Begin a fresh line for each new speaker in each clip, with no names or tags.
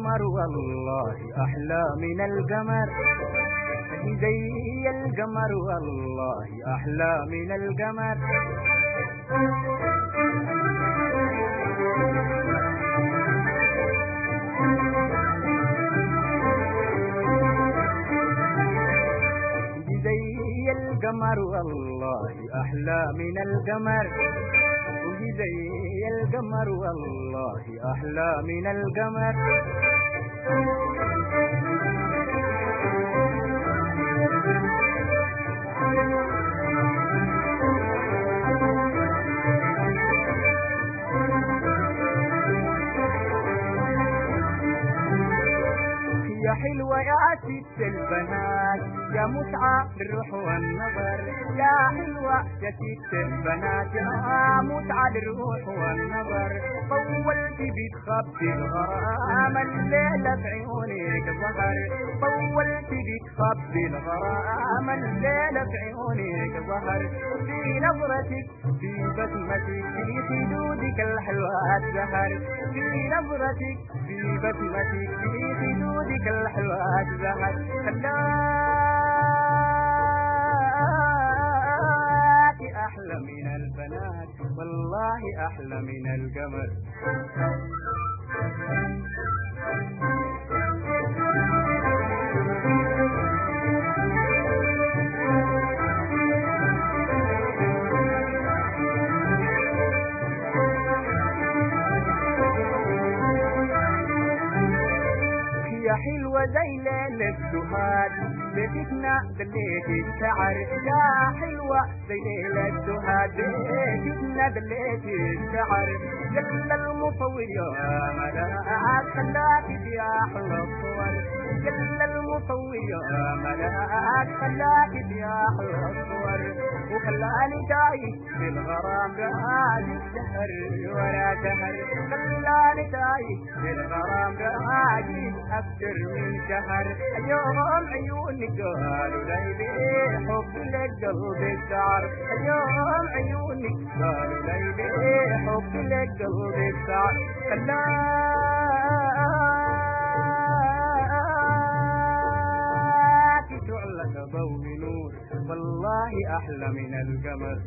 القمر والله أحلى من القمر زي القمر والله أحلى من القمر زي القمر والله أحلى من القمر زي القمر والله أحلى من القمر يا حلوة يا ست البنات يا متعة للروح والنظر يا حلوة يا ست البنات يا متعة للروح والنظر طولت بتخبي الغرام الليلة في عيونك ظهر طولت بتخبي الغرام الليلة في عيونك ظهر في نظرتك في بسمتك في خدودك الحلوة الزهر في نظرتك في بسمتك في خدودك الحلوة الزهر خلاك أحلى من البنات والله أحلى من القمر يا حلوة زي ليلة السهاد بيتنا دليت الشعر يا حلوة زي ليلة السهاد بيتنا دليت الشعر جل المصور يا ملاك خلاك في أحلى الصور جل المصور يا ملاك خلاك في أحلى الصور وخلاني تايه في الغرام قاعد الشهر ورا شهر خلاني تايه في الغرام قاعد أكثر من شهر اليوم عيونك قالوا ليلي حب لك قلبي شعر اليوم عيونك قالوا ليلي حب لك قلبي شعر خلاك تعلق ضوء نور والله أحلى من القمر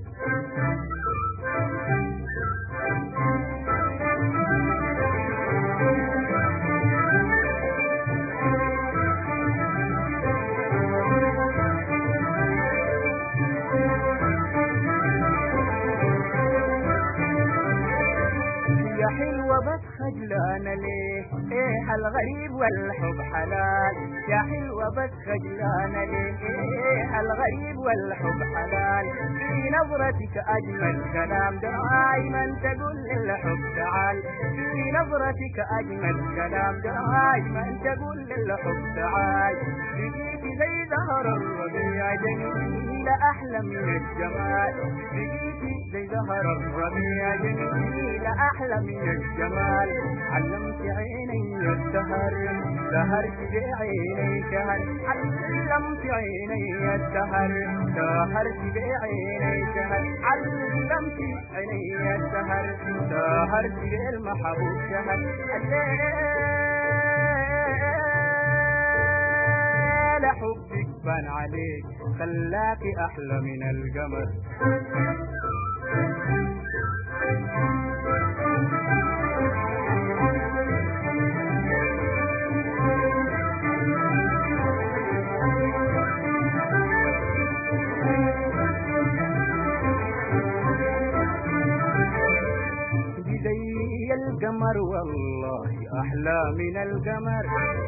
يا حلوة بس خجلانة ليه ايه الغريب والحب حلال يا حلوة بس خجلانة ليه ايه الغريب والحب حلال في نظرتك اجمل كلام دائما تقول للحب تعال في نظرتك اجمل كلام دائما تقول للحب تعال بقيت زي زهر الربيع جميلة احلى من الجمال بقيت زي زهر الربيع جميلة أحلى من الجمال علمت عيني السهر سهرت بعيني شهر علمت عيني السهر سهرت بعيني شهر علمت عيني السهر سهرت بالمحبوب شهر الليل حبك بان عليك خلاك أحلى من القمر زي القمر والله أحلى من القمر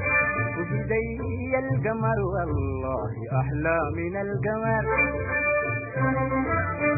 زي القمر والله أحلى من القمر